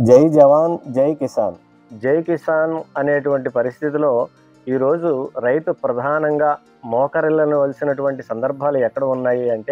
జై జవాన్ జై కిసాన్ జై కిసాన్ అనేటువంటి పరిస్థితిలో ఈరోజు రైతు ప్రధానంగా మోకరిల్లవలసినటువంటి సందర్భాలు ఎక్కడ ఉన్నాయి అంటే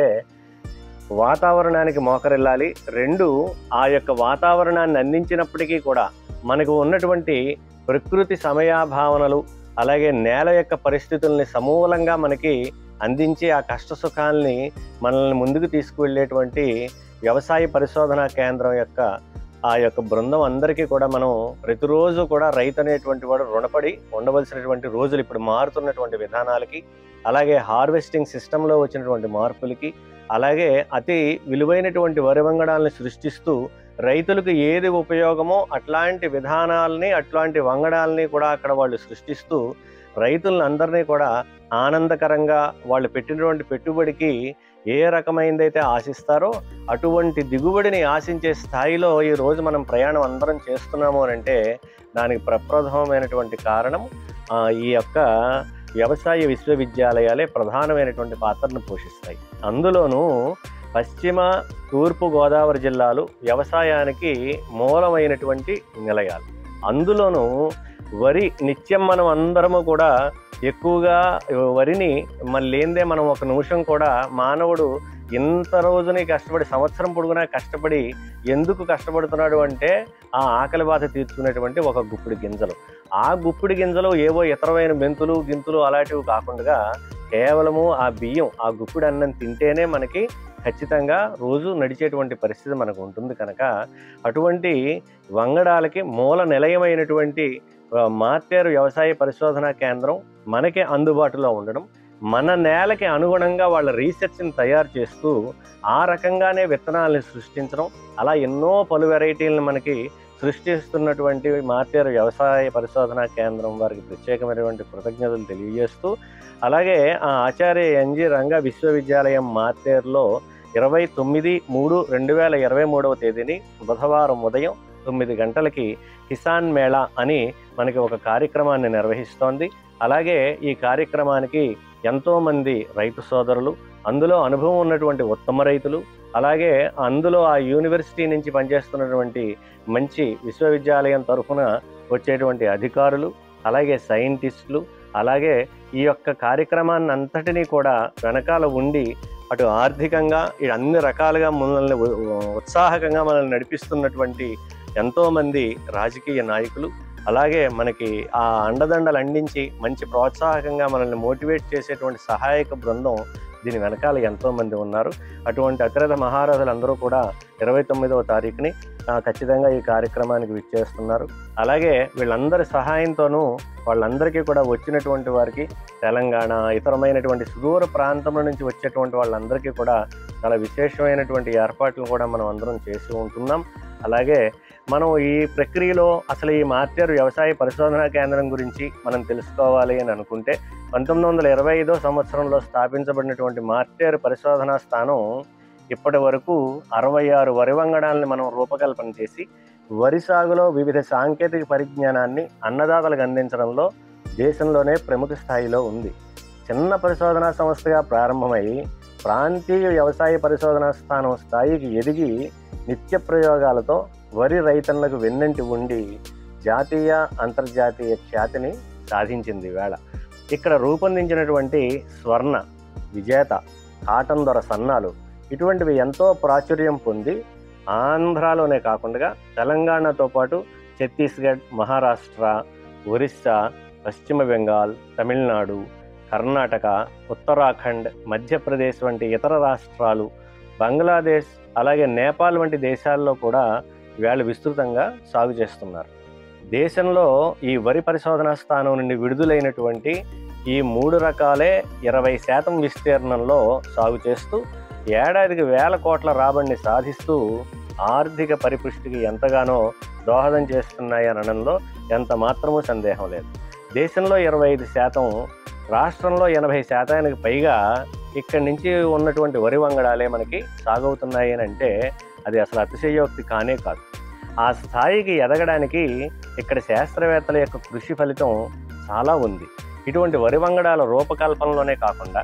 వాతావరణానికి మోకరిల్లాలి రెండు ఆ యొక్క వాతావరణాన్ని అందించినప్పటికీ కూడా మనకు ఉన్నటువంటి ప్రకృతి సమయాభావనలు అలాగే నేల యొక్క పరిస్థితుల్ని సమూలంగా మనకి అందించి ఆ కష్ట సుఖాల్ని మనల్ని ముందుకు తీసుకువెళ్ళేటువంటి వ్యవసాయ పరిశోధనా కేంద్రం యొక్క ఆ యొక్క బృందం అందరికీ కూడా మనం ప్రతిరోజు కూడా రైతు అనేటువంటి వాడు రుణపడి ఉండవలసినటువంటి రోజులు ఇప్పుడు మారుతున్నటువంటి విధానాలకి అలాగే హార్వెస్టింగ్ సిస్టంలో వచ్చినటువంటి మార్పులకి అలాగే అతి విలువైనటువంటి వరి వంగడాలను సృష్టిస్తూ రైతులకు ఏది ఉపయోగమో అట్లాంటి విధానాలని అట్లాంటి వంగడాలని కూడా అక్కడ వాళ్ళు సృష్టిస్తూ రైతులను అందరినీ కూడా ఆనందకరంగా వాళ్ళు పెట్టినటువంటి పెట్టుబడికి ఏ రకమైనదైతే ఆశిస్తారో అటువంటి దిగుబడిని ఆశించే స్థాయిలో ఈ రోజు మనం ప్రయాణం అందరం చేస్తున్నాము అని అంటే దానికి ప్రప్రథమమైనటువంటి కారణం ఆ, ఈ యొక్క వ్యవసాయ విశ్వవిద్యాలయాలే ప్రధానమైనటువంటి పాత్రను పోషిస్తాయి అందులోనూ పశ్చిమ తూర్పు గోదావరి జిల్లాలు వ్యవసాయానికి మూలమైనటువంటి నిలయాలు అందులోనూ వరి నిత్యం మనం అందరము కూడా ఎక్కువగా వరిని మళ్ళీ లేదే మనం ఒక నిమిషం కూడా మానవుడు ఇంత రోజుని కష్టపడి సంవత్సరం పొడుగునా కష్టపడి ఎందుకు కష్టపడుతున్నాడు అంటే ఆ ఆకలి బాధ తీర్చుకునేటువంటి ఒక గుప్పిడి గింజలు ఆ గుప్పిడి గింజలు ఏవో ఇతరమైన మెంతులు గింతులు అలాంటివి కాకుండా కేవలము ఆ బియ్యం ఆ గుప్పిడి అన్నం తింటేనే మనకి ఖచ్చితంగా రోజు నడిచేటువంటి పరిస్థితి మనకు ఉంటుంది కనుక అటువంటి వంగడాలకి మూల నిలయమైనటువంటి ఆ, మార్టేరు వ్యవసాయ పరిశోధనా కేంద్రం మనకి అందుబాటులో ఉండడం మన నేలకి అనుగుణంగా వాళ్ళ రీసెర్చ్ని తయారు చేస్తూ ఆ రకంగానే విత్తనాలను సృష్టించడం అలా ఎన్నో పలు వెరైటీలను మనకి సృష్టిస్తున్నటువంటి మార్టేరు వ్యవసాయ పరిశోధనా కేంద్రం వారికి ప్రత్యేకమైనటువంటి కృతజ్ఞతలు తెలియజేస్తూ అలాగే ఆ ఆచార్య ఎన్జి రంగ విశ్వవిద్యాలయం మార్టేరులో ఇరవై తొమ్మిది మూడు రెండు వేల ఇరవై మూడవ తేదీని బుధవారం ఉదయం తొమ్మిది గంటలకి కిసాన్ మేళా అని మనకి ఒక కార్యక్రమాన్ని నిర్వహిస్తోంది అలాగే ఈ కార్యక్రమానికి ఎంతోమంది రైతు సోదరులు అందులో అనుభవం ఉన్నటువంటి ఉత్తమ రైతులు అలాగే అందులో ఆ యూనివర్సిటీ నుంచి పనిచేస్తున్నటువంటి మంచి విశ్వవిద్యాలయం తరఫున వచ్చేటువంటి అధికారులు అలాగే సైంటిస్టులు అలాగే ఈ యొక్క కార్యక్రమాన్ని అంతటినీ కూడా వెనకాల ఉండి అటు ఆర్థికంగా ఇటు అన్ని రకాలుగా మనల్ని ఉ- ఉత్సాహకంగా మనల్ని నడిపిస్తున్నటువంటి ఎంతోమంది రాజకీయ నాయకులు అలాగే మనకి ఆ అండదండలు అందించి మంచి ప్రోత్సాహకంగా మనల్ని మోటివేట్ చేసేటువంటి సహాయక బృందం దీని వెనకాల ఎంతో మంది ఉన్నారు అటువంటి అతిరథ మహారథులు అందరూ కూడా ఇరవై తొమ్మిదవ తారీఖుని ఆ, ఖచ్చితంగా ఈ కార్యక్రమానికి విచ్చేస్తున్నారు అలాగే వీళ్ళందరి సహాయంతోనూ వాళ్ళందరికీ కూడా వచ్చినటువంటి వారికి తెలంగాణ ఇతరమైనటువంటి సుదూర ప్రాంతంలో నుంచి వచ్చేటువంటి వాళ్ళందరికీ కూడా చాలా విశేషమైనటువంటి ఏర్పాట్లు కూడా మనం అందరం చేసి ఉంటున్నాం అలాగే మనం ఈ ప్రక్రియలో అసలు ఈ మార్టేరు వ్యవసాయ పరిశోధనా కేంద్రం గురించి మనం తెలుసుకోవాలి అని అనుకుంటే పంతొమ్మిది వందల ఇరవై ఐదో సంవత్సరంలో స్థాపించబడినటువంటి మార్టేరు పరిశోధనా స్థానం ఇప్పటి వరకు అరవై ఆరు వరి వంగడాలని మనం రూపకల్పన చేసి వరి సాగులో వివిధ సాంకేతిక పరిజ్ఞానాన్ని అన్నదాతలకు అందించడంలో దేశంలోనే ప్రముఖ స్థాయిలో ఉంది చిన్న పరిశోధనా సంస్థగా ప్రారంభమై ప్రాంతీయ వ్యవసాయ పరిశోధనా స్థానం స్థాయికి ఎదిగి నిత్య ప్రయోగాలతో వరి రైతన్నలకు వెన్నంటి ఉండి జాతీయ అంతర్జాతీయ ఖ్యాతిని సాధించింది వేళ ఇక్కడ రూపొందించినటువంటి స్వర్ణ విజేత కాటన్ దొర సన్నాలు ఇటువంటివి ఎంతో ప్రాచుర్యం పొంది ఆంధ్రాలోనే కాకుండా తెలంగాణతో పాటు ఛత్తీస్గఢ్ మహారాష్ట్ర ఒరిస్సా పశ్చిమ బెంగాల్ తమిళనాడు కర్ణాటక ఉత్తరాఖండ్ మధ్యప్రదేశ్ వంటి ఇతర రాష్ట్రాలు బంగ్లాదేశ్ అలాగే నేపాల్ వంటి దేశాల్లో కూడా వేళ విస్తృతంగా సాగు చేస్తున్నారు దేశంలో ఈ వరి పరిశోధనా స్థానం నుండి విడుదలైనటువంటి ఈ మూడు రకాలే ఇరవై శాతం విస్తీర్ణంలో సాగు చేస్తూ ఏడాదికి వేల కోట్ల రాబడిని సాధిస్తూ ఆర్థిక పరిపుష్టికి ఎంతగానో దోహదం చేస్తున్నాయి అనడంలో ఎంత మాత్రమూ సందేహం లేదు దేశంలో ఇరవై ఐదు శాతం రాష్ట్రంలో ఎనభై శాతానికి పైగా ఇక్కడి నుంచి ఉన్నటువంటి వరి వంగడాలే మనకి సాగవుతున్నాయి అని అంటే అది అసలు అతిశయోక్తి కానే కాదు ఆ స్థాయికి ఎదగడానికి ఇక్కడ శాస్త్రవేత్తల యొక్క కృషి ఫలితం చాలా ఉంది ఇటువంటి వరి వంగడాల రూపకల్పనలోనే కాకుండా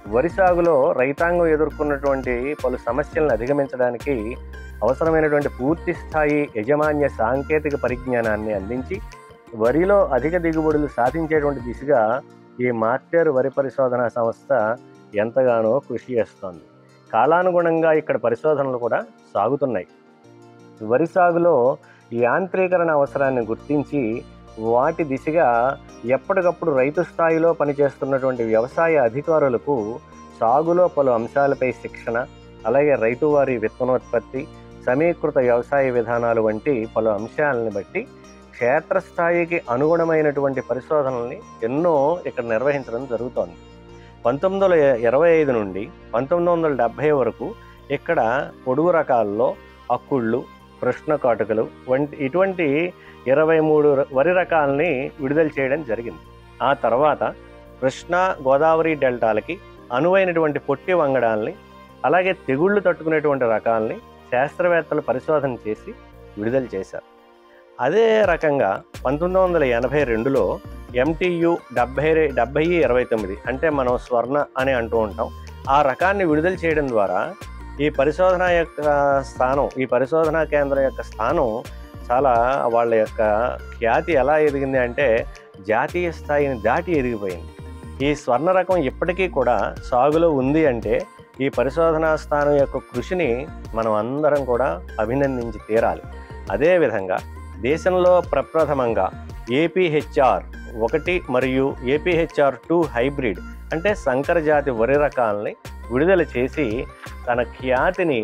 వరి సాగులో రైతాంగం ఎదుర్కొన్నటువంటి పలు సమస్యలను అధిగమించడానికి అవసరమైనటువంటి పూర్తి స్థాయి యజమాన్య సాంకేతిక పరిజ్ఞానాన్ని అందించి వరిలో అధిక దిగుబడులు సాధించేటువంటి దిశగా ఈ మార్టేరు వరి పరిశోధనా సంస్థ ఎంతగానో కృషి చేస్తోంది కాలానుగుణంగా ఇక్కడ పరిశోధనలు కూడా సాగుతున్నాయి వరి సాగులో యాంత్రీకరణ అవసరాన్ని గుర్తించి వాటి దిశగా ఎప్పటికప్పుడు రైతు స్థాయిలో పనిచేస్తున్నటువంటి వ్యవసాయ అధికారులకు సాగులో పలు అంశాలపై శిక్షణ అలాగే రైతువారి విత్తనోత్పత్తి సమీకృత వ్యవసాయ విధానాలు వంటి పలు అంశాలని బట్టి క్షేత్రస్థాయికి అనుగుణమైనటువంటి పరిశోధనల్ని ఎన్నో ఇక్కడ నిర్వహించడం జరుగుతోంది పంతొమ్మిది వందల ఇరవై ఐదు నుండి పంతొమ్మిది వందల డెబ్భై వరకు ఇక్కడ పొడుగు రకాల్లో అక్కుళ్ళు కృష్ణ కాటుకలు వంటి ఇటువంటి ఇరవై మూడు వరి రకాలని విడుదల చేయడం జరిగింది ఆ తర్వాత కృష్ణా గోదావరి డెల్టాలకి అనువైనటువంటి పొట్టి వంగడాల్ని అలాగే తెగుళ్ళు తట్టుకునేటువంటి రకాలని శాస్త్రవేత్తలు పరిశోధన చేసి విడుదల చేశారు అదే రకంగా పంతొమ్మిది వందల ఎనభై రెండులో ఎంటీయు డెబ్బై డెబ్బై ఇరవై తొమ్మిది అంటే మనం స్వర్ణ అని అంటూ ఉంటాం ఆ రకాన్ని విడుదల చేయడం ద్వారా ఈ పరిశోధన యొక్క స్థానం ఈ పరిశోధనా కేంద్రం యొక్క స్థానం చాలా వాళ్ళ యొక్క ఖ్యాతి ఎలా ఎదిగింది అంటే జాతీయ స్థాయిని దాటి ఎదిగిపోయింది ఈ స్వర్ణ రకం ఇప్పటికీ కూడా సాగులో ఉంది అంటే ఈ పరిశోధనా స్థానం యొక్క కృషిని మనం అందరం కూడా అభినందించి తీరాలి అదేవిధంగా దేశంలో ప్రప్రథమంగా ఏపీహెచ్ఆర్ ఒకటి మరియు ఏపీహెచ్ఆర్ టూ హైబ్రిడ్ అంటే సంకర జాతి వరి రకాలని విడుదల చేసి తన ఖ్యాతిని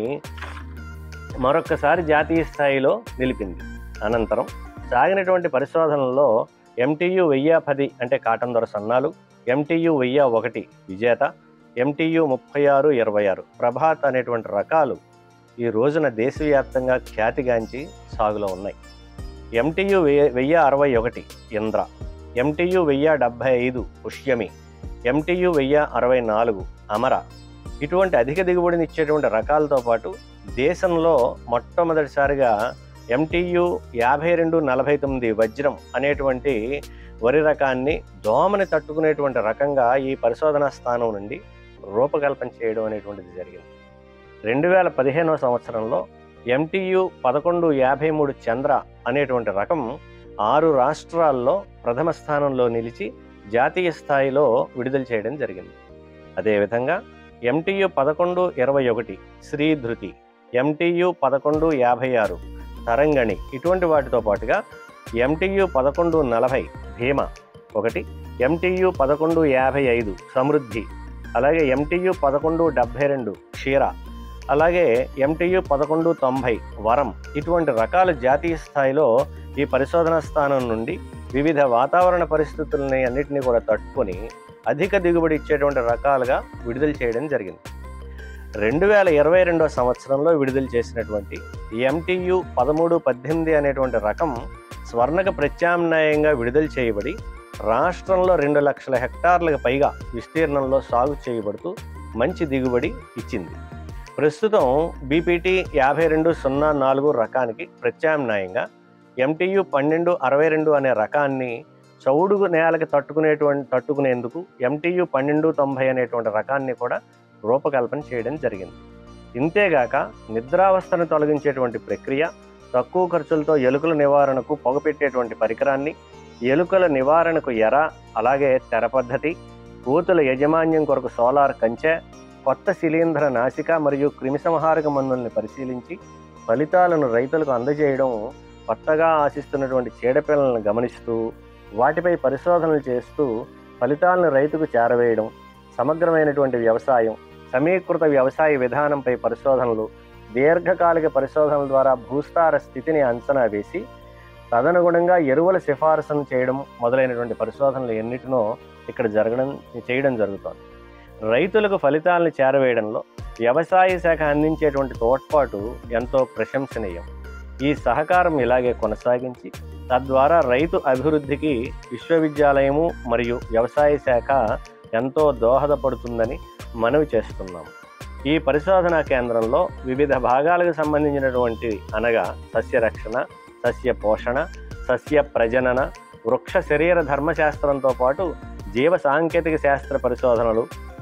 మరొకసారి జాతీయ స్థాయిలో నిలిపింది అనంతరం సాగినటువంటి పరిశోధనల్లో ఎంటీయు వెయ్యి పది అంటే కాటన్ దొర సన్నాలు ఎంటీయు వెయ్యి ఒకటి విజేత ఎంటీయు ముప్పై ఆరు ఇరవై ఆరు ప్రభాత్ అనేటువంటి రకాలు ఈ రోజున దేశవ్యాప్తంగా ఖ్యాతిగాంచి సాగులో ఉన్నాయి ఎంటీయు వెయ్యి వెయ్యి అరవై ఒకటి ఇంద్ర ఎంటీయు వెయ్యి డెబ్భై ఐదు పుష్యమి ఎంటీయు వెయ్యి అరవై నాలుగు అమర ఇటువంటి అధిక దిగుబడిని ఇచ్చేటువంటి రకాలతో పాటు దేశంలో మొట్టమొదటిసారిగా ఎంటీయు యాభై రెండు నలభై తొమ్మిది వజ్రం అనేటువంటి వరి రకాన్ని దోమని తట్టుకునేటువంటి రకంగా ఈ పరిశోధనా స్థానం నుండి రూపకల్పన చేయడం అనేటువంటిది జరిగింది రెండు వేల పదిహేనవ సంవత్సరంలో ఎంటీయు పదకొండు యాభై మూడు చంద్ర అనేటువంటి రకం ఆరు రాష్ట్రాల్లో ప్రథమ స్థానంలో నిలిచి జాతీయ స్థాయిలో విడుదల చేయడం జరిగింది అదేవిధంగా ఎంటీయు పదకొండు ఇరవై ఒకటి శ్రీధృతి ఎంటీయు పదకొండు యాభై ఆరు తరంగణి ఇటువంటి వాటితో పాటుగా ఎంటీయు పదకొండు నలభై భీమ ఒకటి ఎంటీయు పదకొండు యాభై ఐదు సమృద్ధి అలాగే ఎంటీయు పదకొండు డెబ్భై రెండు క్షీర అలాగే ఎంటీయు పదకొండు తొంభై వరం ఇటువంటి రకాల జాతీయ స్థాయిలో ఈ పరిశోధనా స్థానం నుండి వివిధ వాతావరణ పరిస్థితులని అన్నిటినీ కూడా తట్టుకొని అధిక దిగుబడి ఇచ్చేటువంటి రకాలుగా విడుదల చేయడం జరిగింది రెండు వేల ఇరవై రెండవ సంవత్సరంలో విడుదల చేసినటువంటి ఎంటీయు పదమూడు పద్దెనిమిది అనేటువంటి రకం స్వర్ణక ప్రత్యామ్నాయంగా విడుదల చేయబడి రాష్ట్రంలో రెండు లక్షల హెక్టార్లకు పైగా విస్తీర్ణంలో సాగు చేయబడుతూ మంచి దిగుబడి ఇచ్చింది ప్రస్తుతం బీపీటీ యాభై రెండు సున్నా నాలుగు రకానికి ప్రత్యామ్నాయంగా ఎంటీయు పన్నెండు అరవై రెండు అనే రకాన్ని చౌడుగు నేలకి తట్టుకునేటువంటి తట్టుకునేందుకు ఎంటీయు పన్నెండు తొంభై అనేటువంటి రకాన్ని కూడా రూపకల్పన చేయడం జరిగింది ఇంతేగాక నిద్రావస్థను తొలగించేటువంటి ప్రక్రియ తక్కువ ఖర్చులతో ఎలుకల నివారణకు పొగపెట్టేటువంటి పరికరాన్ని ఎలుకల నివారణకు ఎర అలాగే తెర పద్ధతి కూతుల యజమాన్యం కొరకు సోలార్ కంచె కొత్త శిలీంధ్ర నాసిక మరియు క్రిమిసంహారక మందుల్ని పరిశీలించి ఫలితాలను రైతులకు అందజేయడం కొత్తగా ఆశిస్తున్నటువంటి చీడపిల్లలను గమనిస్తూ వాటిపై పరిశోధనలు చేస్తూ ఫలితాలను రైతుకు చేరవేయడం సమగ్రమైనటువంటి వ్యవసాయం సమీకృత వ్యవసాయ విధానంపై పరిశోధనలు దీర్ఘకాలిక పరిశోధనల ద్వారా భూస్థార స్థితిని అంచనా వేసి తదనుగుణంగా ఎరువుల సిఫారసును చేయడం మొదలైనటువంటి పరిశోధనలు ఎన్నిటినో ఇక్కడ జరగడం చేయడం జరుగుతోంది రైతులకు ఫలితాలను చేరవేయడంలో వ్యవసాయ శాఖ అందించేటువంటి తోడ్పాటు ఎంతో ప్రశంసనీయం ఈ సహకారం ఇలాగే కొనసాగించి తద్వారా రైతు అభివృద్ధికి విశ్వవిద్యాలయము మరియు వ్యవసాయ శాఖ ఎంతో దోహదపడుతుందని మనవి చేస్తున్నాం ఈ పరిశోధనా కేంద్రంలో వివిధ భాగాలకు సంబంధించినటువంటి అనగా సస్యరక్షణ సస్య పోషణ సస్య ప్రజనన వృక్ష శరీర ధర్మశాస్త్రంతో పాటు జీవ సాంకేతిక శాస్త్ర పరిశోధనలు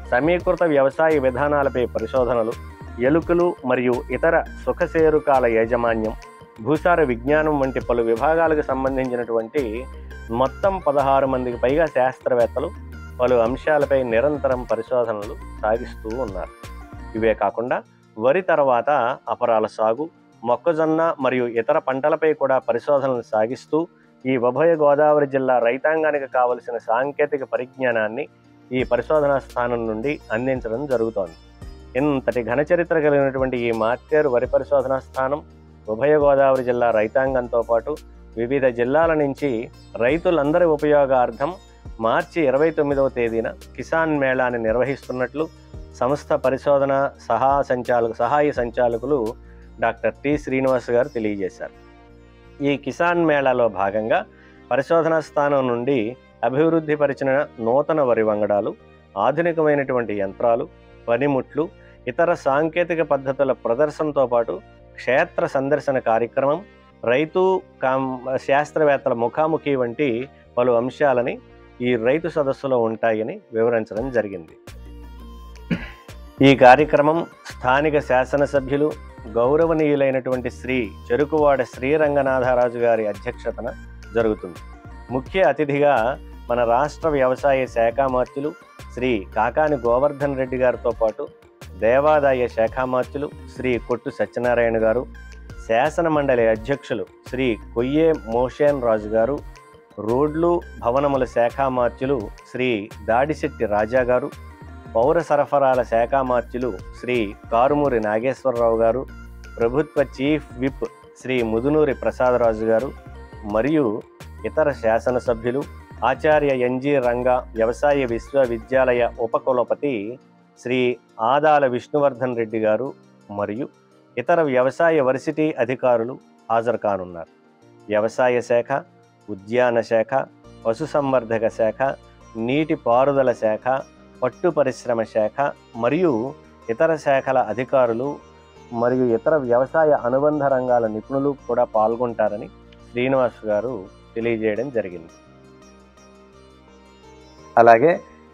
సమీకృత వ్యవసాయ విధానాలపై పరిశోధనలు ఎలుకలు మరియు ఇతర సుఖసేరుకాల యాజమాన్యం భూసార విజ్ఞానం వంటి పలు విభాగాలకు సంబంధించినటువంటి మొత్తం పదహారు మందికి పైగా శాస్త్రవేత్తలు పలు అంశాలపై నిరంతరం పరిశోధనలు సాగిస్తూ ఉన్నారు ఇవే కాకుండా వరి తర్వాత అపరాల సాగు మొక్కజొన్న మరియు ఇతర పంటలపై కూడా పరిశోధనలు సాగిస్తూ ఈ ఉభయ గోదావరి జిల్లా రైతాంగానికి కావలసిన సాంకేతిక పరిజ్ఞానాన్ని ఈ పరిశోధనా స్థానం నుండి అందించడం జరుగుతోంది ఇంతటి ఘన చరిత్ర కలిగినటువంటి ఈ మార్టేరు వరి పరిశోధనా స్థానం ఉభయ గోదావరి జిల్లా రైతాంగంతో పాటు వివిధ జిల్లాల నుంచి రైతులందరి ఉపయోగార్థం మార్చి ఇరవై తొమ్మిదవ తేదీన కిసాన్ మేళాని నిర్వహిస్తున్నట్లు సంస్థ పరిశోధన సహా సంచాలక సహాయ సంచాలకులు డాక్టర్ టి శ్రీనివాస్ గారు తెలియజేశారు ఈ కిసాన్ మేళాలో భాగంగా పరిశోధనా స్థానం నుండి అభివృద్ధి పరిచిన నూతన వరి వంగడాలు ఆధునికమైనటువంటి యంత్రాలు పనిముట్లు ఇతర సాంకేతిక పద్ధతుల ప్రదర్శనతో పాటు క్షేత్ర సందర్శన కార్యక్రమం రైతు కాం శాస్త్రవేత్తల ముఖాముఖి వంటి పలు అంశాలని ఈ రైతు సదస్సులో ఉంటాయని వివరించడం జరిగింది ఈ కార్యక్రమం స్థానిక శాసనసభ్యులు గౌరవనీయులైనటువంటి శ్రీ చెరుకువాడ శ్రీరంగనాథరాజు గారి అధ్యక్షతన జరుగుతుంది ముఖ్య అతిథిగా మన రాష్ట్ర వ్యవసాయ శాఖామాత్యులు శ్రీ కాకాని గోవర్ధన్ రెడ్డి గారితో పాటు దేవాదాయ శాఖామాత్యులు శ్రీ కొట్టు సత్యనారాయణ గారు శాసన మండలి అధ్యక్షులు శ్రీ కొయ్యే మోషేన్ రాజు గారు రోడ్లు భవనముల శాఖామాత్యులు శ్రీ దాడిశెట్టి రాజా గారు పౌర సరఫరాల శాఖామాత్యులు శ్రీ కారుమూరి నాగేశ్వరరావు గారు ప్రభుత్వ చీఫ్ విప్ శ్రీ ముదునూరి ప్రసాదరాజు గారు మరియు ఇతర శాసనసభ్యులు ఆచార్య ఎన్జి రంగా వ్యవసాయ విశ్వవిద్యాలయ ఉపకులపతి శ్రీ ఆదాల విష్ణువర్ధన్ రెడ్డి గారు మరియు ఇతర వ్యవసాయ వర్సిటీ అధికారులు హాజరు కానున్నారు వ్యవసాయ శాఖ ఉద్యాన శాఖ పశుసంవర్ధక శాఖ నీటి పారుదల శాఖ పట్టు పరిశ్రమ శాఖ మరియు ఇతర శాఖల అధికారులు మరియు ఇతర వ్యవసాయ అనుబంధ రంగాల నిపుణులు కూడా పాల్గొంటారని శ్రీనివాస్ గారు తెలియజేయడం జరిగింది అలాగే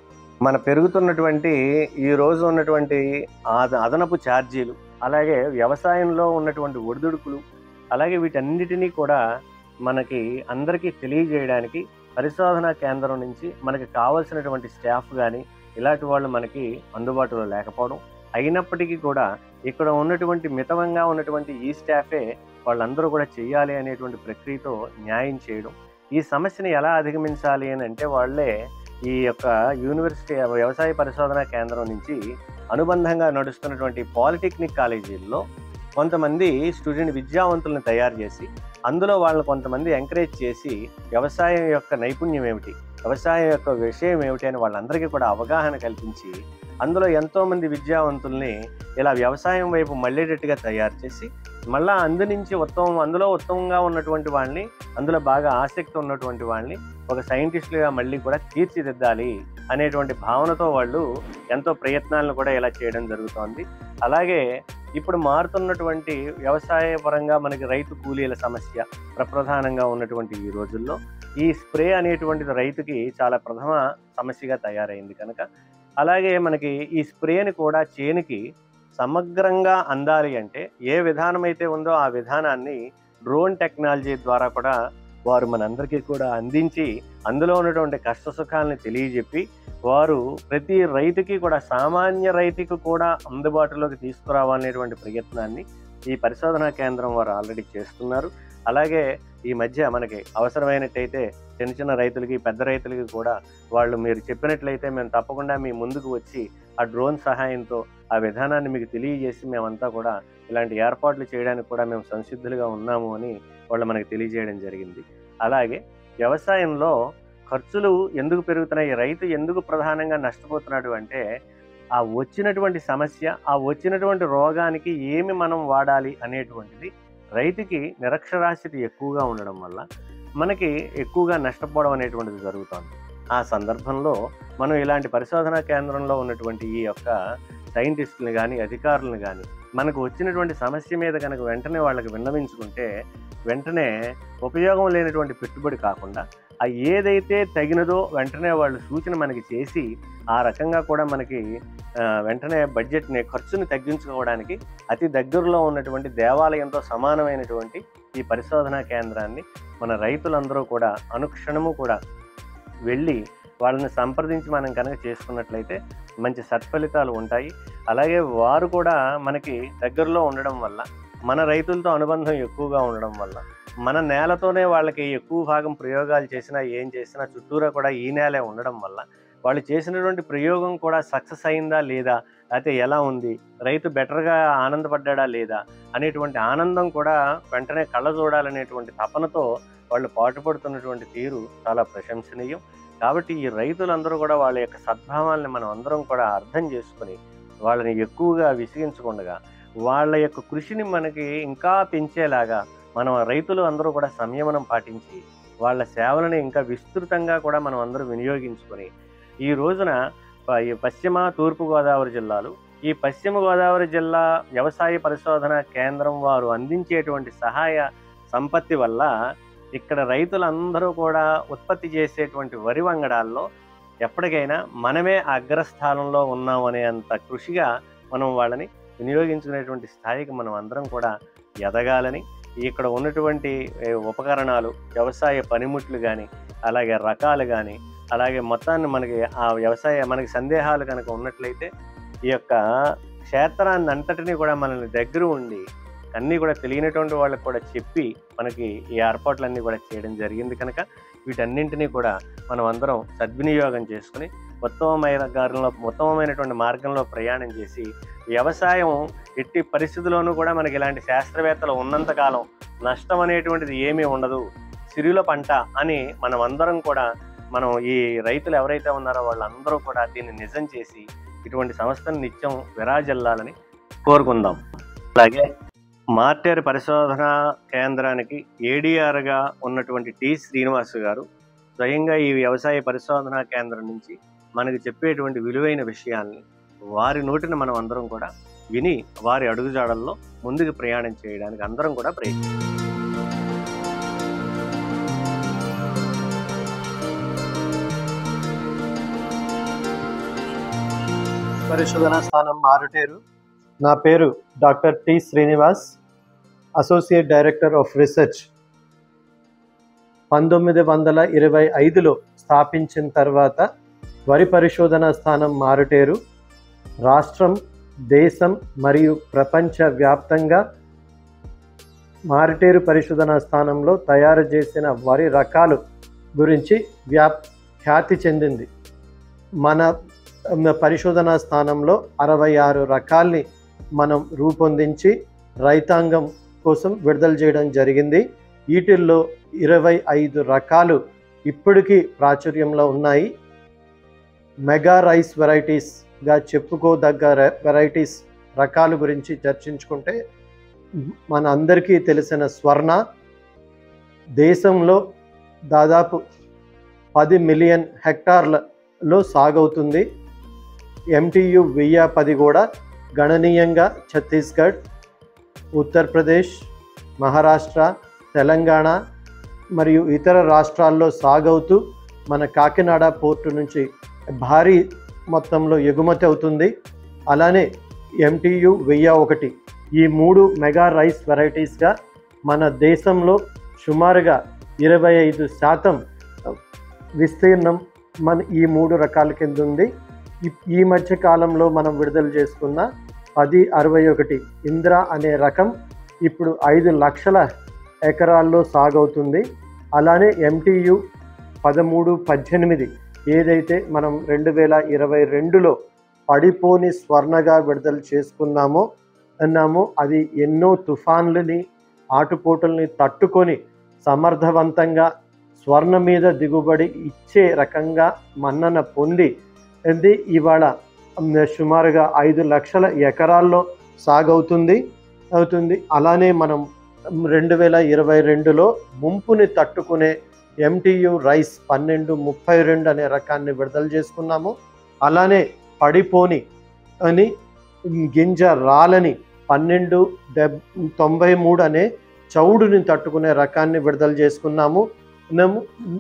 మన పెరుగుతున్నటువంటి ఈ రోజు ఉన్నటువంటి ఆద- అదనపు ఛార్జీలు అలాగే వ్యవసాయంలో ఉన్నటువంటి ఒడిదుడుకులు అలాగే వీటన్నిటినీ కూడా మనకి అందరికీ తెలియజేయడానికి పరిశోధనా కేంద్రం నుంచి మనకి కావలసినటువంటి స్టాఫ్ కానీ ఇలాంటి వాళ్ళు మనకి అందుబాటులో లేకపోవడం అయినప్పటికీ కూడా ఇక్కడ ఉన్నటువంటి మితవంగా ఉన్నటువంటి ఈ స్టాఫే వాళ్ళందరూ కూడా చేయాలి అనేటువంటి ప్రక్రియతో న్యాయం చేయడం ఈ సమస్యని ఎలా అధిగమించాలి అని అంటే వాళ్ళే ఈ యొక్క యూనివర్సిటీ వ్యవసాయ పరిశోధన కేంద్రం నుంచి అనుబంధంగా నడుస్తున్నటువంటి పాలిటెక్నిక్ కాలేజీల్లో కొంతమంది స్టూడెంట్ విద్యావంతులను తయారు చేసి అందులో వాళ్ళని కొంతమంది ఎంకరేజ్ చేసి వ్యవసాయం యొక్క నైపుణ్యం ఏమిటి వ్యవసాయం యొక్క విషయం ఏమిటి అని వాళ్ళందరికీ కూడా అవగాహన కల్పించి అందులో ఎంతోమంది విద్యావంతుల్ని ఇలా వ్యవసాయం వైపు మళ్ళేటట్టుగా తయారు చేసి మళ్ళా అందు నుంచి ఉత్తమం అందులో ఉత్తమంగా ఉన్నటువంటి వాళ్ళని అందులో బాగా ఆసక్తి ఉన్నటువంటి వాళ్ళని ఒక సైంటిస్టులుగా మళ్ళీ కూడా తీర్చిదిద్దాలి అనేటువంటి భావనతో వాళ్ళు ఎంతో ప్రయత్నాలను కూడా ఇలా చేయడం జరుగుతోంది అలాగే ఇప్పుడు మారుతున్నటువంటి వ్యవసాయ పరంగా మనకి రైతు కూలీల సమస్య ప్రప్రధానంగా ఉన్నటువంటి ఈ రోజుల్లో ఈ స్ప్రే అనేటువంటిది రైతుకి చాలా ప్రథమ సమస్యగా తయారైంది కనుక అలాగే మనకి ఈ స్ప్రేని కూడా చేనుకి సమగ్రంగా అందాలి అంటే ఏ విధానం అయితే ఉందో ఆ విధానాన్ని డ్రోన్ టెక్నాలజీ ద్వారా కూడా వారు మనందరికీ కూడా అందించి అందులో ఉన్నటువంటి కష్ట సుఖాలను తెలియజెప్పి వారు ప్రతి రైతుకి కూడా సామాన్య రైతుకు కూడా అందుబాటులోకి తీసుకురావాలనేటువంటి ప్రయత్నాన్ని ఈ పరిశోధనా కేంద్రం వారు ఆల్రెడీ చేస్తున్నారు అలాగే ఈ మధ్య మనకి అవసరమైనట్టయితే చిన్న చిన్న రైతులకి పెద్ద రైతులకి కూడా వాళ్ళు మీరు చెప్పినట్లయితే మేము తప్పకుండా మీ ముందుకు వచ్చి ఆ డ్రోన్ సహాయంతో ఆ విధానాన్ని మీకు తెలియజేసి మేమంతా కూడా ఇలాంటి ఏర్పాట్లు చేయడానికి కూడా మేము సంసిద్ధులుగా ఉన్నాము అని వాళ్ళు మనకి తెలియజేయడం జరిగింది అలాగే వ్యవసాయంలో ఖర్చులు ఎందుకు పెరుగుతున్నాయి రైతు ఎందుకు ప్రధానంగా నష్టపోతున్నాడు అంటే ఆ వచ్చినటువంటి సమస్య ఆ వచ్చినటువంటి రోగానికి ఏమి మనం వాడాలి అనేటువంటిది రైతుకి నిరక్షరాస్యత ఎక్కువగా ఉండడం వల్ల మనకి ఎక్కువగా నష్టపోవడం అనేటువంటిది జరుగుతోంది ఆ సందర్భంలో మనం ఇలాంటి పరిశోధనా కేంద్రంలో ఉన్నటువంటి ఈ యొక్క సైంటిస్టులను కానీ అధికారులను కానీ మనకు వచ్చినటువంటి సమస్య మీద కనుక వెంటనే వాళ్ళకి విన్నవించుకుంటే వెంటనే ఉపయోగం లేనటువంటి పెట్టుబడి కాకుండా ఆ ఏదైతే తగినదో వెంటనే వాళ్ళు సూచన మనకి చేసి ఆ రకంగా కూడా మనకి ఆ, వెంటనే బడ్జెట్ని ఖర్చుని తగ్గించుకోవడానికి అతి దగ్గరలో ఉన్నటువంటి దేవాలయంతో సమానమైనటువంటి ఈ పరిశోధనా కేంద్రాన్ని మన రైతులందరూ కూడా అనుక్షణము కూడా వెళ్ళి వాళ్ళని సంప్రదించి మనం కనుక చేసుకున్నట్లయితే మంచి సత్ఫలితాలు ఉంటాయి అలాగే వారు కూడా మనకి దగ్గరలో ఉండడం వల్ల మన రైతులతో అనుబంధం ఎక్కువగా ఉండడం వల్ల మన నేలతోనే వాళ్ళకి ఎక్కువ భాగం ప్రయోగాలు చేసినా ఏం చేసినా చుట్టూరా కూడా ఈ నేలే ఉండడం వల్ల వాళ్ళు చేసినటువంటి ప్రయోగం కూడా సక్సెస్ అయిందా లేదా అయితే ఎలా ఉంది రైతు బెటర్గా ఆనందపడ్డా లేదా అనేటువంటి ఆనందం కూడా వెంటనే కళ్ళ చూడాలనేటువంటి తపనతో వాళ్ళు పాటుపడుతున్నటువంటి తీరు చాలా ప్రశంసనీయం కాబట్టి ఈ రైతులందరూ కూడా వాళ్ళ యొక్క సద్భావాల్ని మనం అందరం కూడా అర్థం చేసుకొని వాళ్ళని ఎక్కువగా విసిగించకుండా వాళ్ళ యొక్క కృషిని మనకి ఇంకా పెంచేలాగా మనం రైతులు అందరూ కూడా సంయమనం పాటించి వాళ్ళ సేవలను ఇంకా విస్తృతంగా కూడా మనం అందరూ వినియోగించుకొని ఈ రోజున ప- ఈ పశ్చిమ తూర్పు గోదావరి జిల్లాలు ఈ పశ్చిమ గోదావరి జిల్లా వ్యవసాయ పరిశోధన కేంద్రం వారు అందించేటువంటి సహాయ సంపత్తి వల్ల ఇక్కడ రైతులందరూ కూడా ఉత్పత్తి చేసేటువంటి వరి వంగడాల్లో ఎప్పటికైనా మనమే అగ్రస్థానంలో ఉన్నాం అనేంత కృషిగా మనం వాళ్ళని వినియోగించుకునేటువంటి స్థాయికి మనం అందరం కూడా ఎదగాలని ఇక్కడ ఉన్నటువంటి ఏ, ఉపకరణాలు వ్యవసాయ పనిముట్లు కానీ అలాగే రకాలు కానీ అలాగే మొత్తాన్ని మనకి ఆ వ్యవసాయ మనకి సందేహాలు కనుక ఉన్నట్లయితే ఈ యొక్క క్షేత్రాన్ని అంతటినీ కూడా మనల్ని దగ్గర ఉండి అన్నీ కూడా తెలియనటువంటి వాళ్ళకి కూడా చెప్పి మనకి ఈ ఏర్పాట్లన్నీ కూడా చేయడం జరిగింది కనుక వీటన్నింటినీ కూడా మనం అందరం సద్వినియోగం చేసుకుని ఉత్తమమైన గారిలో ఉత్తమమైనటువంటి మార్గంలో ప్రయాణం చేసి వ్యవసాయం ఎట్టి పరిస్థితుల్లోనూ కూడా మనకి ఇలాంటి శాస్త్రవేత్తలు ఉన్నంతకాలం నష్టం అనేటువంటిది ఏమీ ఉండదు సిరిల పంట అని మనం అందరం కూడా మనం ఈ రైతులు ఎవరైతే ఉన్నారో వాళ్ళందరూ కూడా దీన్ని నిజం చేసి ఇటువంటి సంస్థను నిత్యం విరాజిల్లాలని కోరుకుందాం అలాగే మార్టేర్ పరిశోధన కేంద్రానికి ఏడీఆర్గా ఉన్నటువంటి టి శ్రీనివాస్ గారు స్వయంగా ఈ వ్యవసాయ పరిశోధన కేంద్రం నుంచి మనకి చెప్పేటువంటి విలువైన విషయాల్ని వారి నోటిని మనం అందరం కూడా విని వారి అడుగుజాడల్లో ముందుకు ప్రయాణం చేయడానికి అందరం కూడా ప్రయత్నిస్తాం పరిశోధన స్థానం మారుటేరు నా పేరు doctor T Srinivas associate director of research పంతొమ్మిది వందల ఇరవై ఐదులో స్థాపించిన తర్వాత వరి పరిశోధన స్థానం మారుటేరు రాష్ట్రం దేశం మరియు ప్రపంచ వ్యాప్తంగా మారుటేరు పరిశోధన స్థానంలో తయారు చేసిన వరి రకాలు గురించి వ్యాప్ ఖ్యాతి చెందింది మన మ, పరిశోధనా స్థానంలో అరవై ఆరు రకాల్ని మనం రూపొందించి రైతాంగం కోసం విడుదల చేయడం జరిగింది వీటిల్లో ఇరవై ఐదు రకాలు ఇప్పటికీ ప్రాచుర్యంలో ఉన్నాయి మెగా రైస్ వెరైటీస్గా చెప్పుకోదగ్గ రె- వెరైటీస్ రకాల గురించి చర్చించుకుంటే మన అందరికీ తెలిసిన స్వర్ణ దేశంలో దాదాపు పది మిలియన్ హెక్టార్లలో సాగవుతుంది ఎంటీయు వెయ్యి పది కూడా గణనీయంగా ఛత్తీస్గఢ్ ఉత్తరప్రదేశ్ మహారాష్ట్ర తెలంగాణ మరియు ఇతర రాష్ట్రాల్లో సాగవుతూ మన కాకినాడ పోర్టు నుంచి భారీ మొత్తంలో ఎగుమతి అవుతుంది అలానే ఎంటీయు వెయ్యి ఒకటి ఈ మూడు మెగా రైస్ వెరైటీస్గా మన దేశంలో సుమారుగా ఇరవై ఐదు శాతం విస్తీర్ణం మన ఈ మూడు రకాల కింద ఉంది ఈ- ఈ మధ్య కాలంలో మనం విడుదల చేసుకున్న పది అరవై ఒకటి ఇంద్ర అనే రకం ఇప్పుడు ఐదు లక్షల ఎకరాల్లో సాగవుతుంది అలానే ఎంటీయు పదమూడు పద్దెనిమిది ఏదైతే మనం రెండు వేల ఇరవై రెండులో పడిపోని స్వర్ణగా విడుదల చేసుకున్నామో అన్నామో అది ఎన్నో తుఫాన్లని ఆటుపోటుల్ని తట్టుకొని సమర్థవంతంగా స్వర్ణ మీద దిగుబడి ఇచ్చే రకంగా మన్నన పొంది ఇది ఇవాళ మ్, సుమారుగా ఐదు లక్షల ఎకరాల్లో సాగవుతుంది అవుతుంది అలానే మనం రెండు వేల ఇరవై రెండులో ముంపుని తట్టుకునే ఎంటీయు రైస్ పన్నెండు ముప్పై రెండు అనే రకాన్ని విడుదల చేసుకున్నాము అలానే పడిపోని అని గింజ రాలని పన్నెండు డెబ్ తొంభై మూడు అనే చౌడుని తట్టుకునే రకాన్ని విడుదల చేసుకున్నాము నము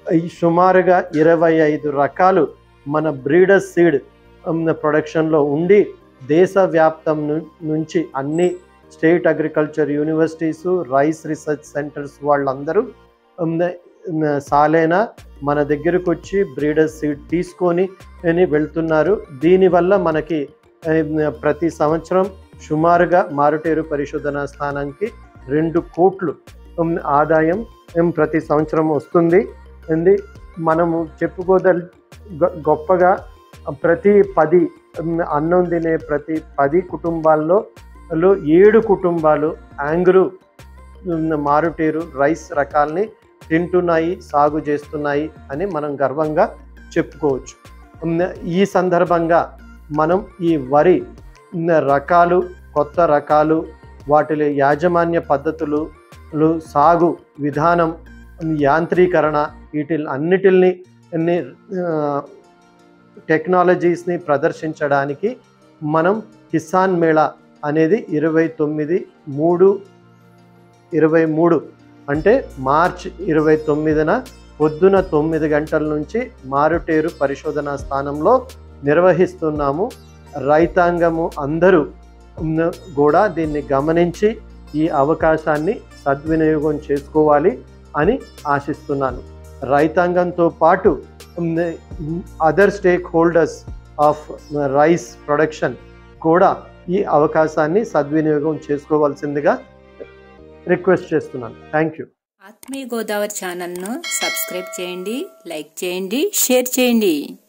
ఈ సుమారుగా ఇరవై ఐదు రకాలు మన బ్రీడర్ సీడ్ ప్రొడక్షన్లో ఉండి దేశవ్యాప్తం ను- నుంచి అన్ని state agriculture universities rice research centres వాళ్ళందరూ ఉమ్, ఉమ్, సాలేనా మన దగ్గరకు వచ్చి బ్రీడర్ సీడ్ తీసుకొని అని వెళ్తున్నారు దీనివల్ల మనకి ఉమ్, ప్రతి సంవత్సరం సుమారుగా మారుటేరు పరిశోధనా స్థానానికి రెండు కోట్లు ఉమ్, ఆదాయం ఉమ్, ప్రతి సంవత్సరం వస్తుంది అంది మనము చెప్పుకోదల్ గొ- గొప్పగా ప్రతి పది ఉమ్, అన్నం తినే ప్రతి పది కుటుంబాల్లో లో ఏడు కుటుంబాలు యాంగ్రు ఉమ్, మారుటేరు రైస్ రకాల్ని తింటున్నాయి సాగు చేస్తున్నాయి అని మనం గర్వంగా చెప్పుకోవచ్చు ఉమ్, ఈ సందర్భంగా మనం ఈ వరి ఉమ్, రకాలు కొత్త రకాలు వాటి యాజమాన్య పద్ధతులు లు, సాగు విధానం ఉమ్, యాంత్రీకరణ వీటి అన్నిటిని అన్ని, ఆ, టెక్నాలజీస్ని ప్రదర్శించడానికి మనం కిసాన్ మేళా అనేది ఇరవై తొమ్మిది మూడు ఇరవై మూడు అంటే మార్చ్ ఇరవై తొమ్మిదిన పొద్దున తొమ్మిది గంటల నుంచి మారుటేరు పరిశోధనా స్థానంలో నిర్వహిస్తున్నాము రైతాంగము అందరూ ఉన్న- కూడా దీన్ని గమనించి ఈ అవకాశాన్ని సద్వినియోగం చేసుకోవాలి అని ఆశిస్తున్నాను రైతాంగంతో పాటు other stakeholders of rice production కూడా ఈ అవకాశాన్ని సద్వినియోగం చేసుకోవాల్సిందిగా రిక్వెస్ట్ చేస్తున్నాను థ్యాంక్ యూ ఆత్మీయ గోదావరి ఛానల్ను సబ్స్క్రైబ్ చేయండి లైక్ చేయండి షేర్ చేయండి